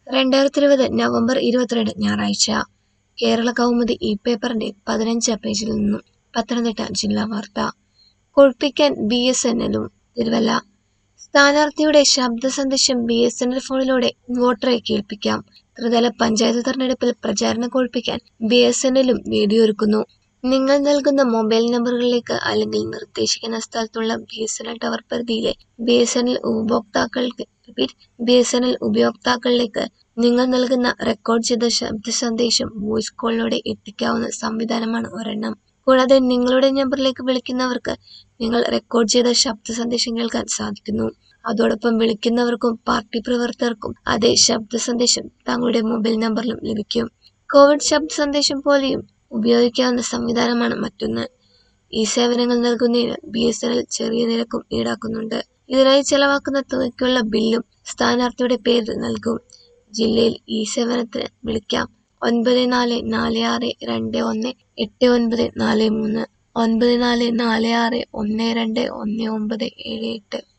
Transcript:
രണ്ടായിരത്തി ഇരുപത് നവംബർ ഇരുപത്തിരണ്ട് ഞായറാഴ്ച കേരള കൗമുദി ഈ പേപ്പറിന്റെ പതിനഞ്ചാം പേജിൽ നിന്നും പത്തനംതിട്ട ജില്ലാ വാർത്ത കൊഴുപ്പിക്കാൻ ബി എസ് എൻ എല്ലും തിരുവല്ല സ്ഥാനാർത്ഥിയുടെ ശബ്ദ സന്ദേശം ബി എസ് എൻ എൽ ഫോണിലൂടെ വോട്ടറെ കേൾപ്പിക്കാം ത്രിതല പഞ്ചായത്ത് തെരഞ്ഞെടുപ്പിൽ പ്രചാരണം കൊഴുപ്പിക്കാൻ ബി എസ് എൻ എല്ലും വീഡിയോ ഒരുക്കുന്നു നിങ്ങൾ നൽകുന്ന മൊബൈൽ നമ്പറുകളിലേക്ക് അല്ലെങ്കിൽ നിർദ്ദേശിക്കുന്ന സ്ഥലത്തുള്ള B S N L tower പരിധിയിലെ ബി എസ് എൻ എൽ ഉപഭോക്താക്കൾക്ക് repeat B S N L ഉപയോക്താക്കളിലേക്ക് നിങ്ങൾ നൽകുന്ന റെക്കോർഡ് ചെയ്ത ശബ്ദ സന്ദേശം വോയിസ് കോളിലൂടെ എത്തിക്കാവുന്ന സംവിധാനമാണ് ഒരെണ്ണം കൂടാതെ നിങ്ങളുടെ നമ്പറിലേക്ക് വിളിക്കുന്നവർക്ക് നിങ്ങൾ റെക്കോർഡ് ചെയ്ത ശബ്ദ സന്ദേശം കേൾക്കാൻ സാധിക്കുന്നു അതോടൊപ്പം വിളിക്കുന്നവർക്കും പാർട്ടി പ്രവർത്തകർക്കും അതേ ശബ്ദ സന്ദേശം തങ്ങളുടെ മൊബൈൽ നമ്പറിലും ലഭിക്കും കോവിഡ് ശബ്ദ സന്ദേശം പോലെയും ഉപയോഗിക്കാവുന്ന സംവിധാനമാണ് മറ്റൊന്ന് ഈ സേവനങ്ങൾ നൽകുന്നതിന് ബി എസ് എൻ എൽ ചെറിയ നിരക്കും ഈടാക്കുന്നുണ്ട് ഇതിനായി ചെലവാക്കുന്ന തുകയ്ക്കുള്ള ബില്ലും സ്ഥാനാർത്ഥിയുടെ പേരിൽ നൽകും ജില്ലയിൽ ഈ സേവനത്തിന് വിളിക്കാം ഒൻപത് നാല് നാല് ആറ് രണ്ട് ഒന്ന് എട്ട് ഒൻപത് നാല് മൂന്ന് ഒൻപത് നാല് നാല് ആറ് ഒന്ന് രണ്ട് ഒന്ന് ഒമ്പത് ഏഴ് എട്ട്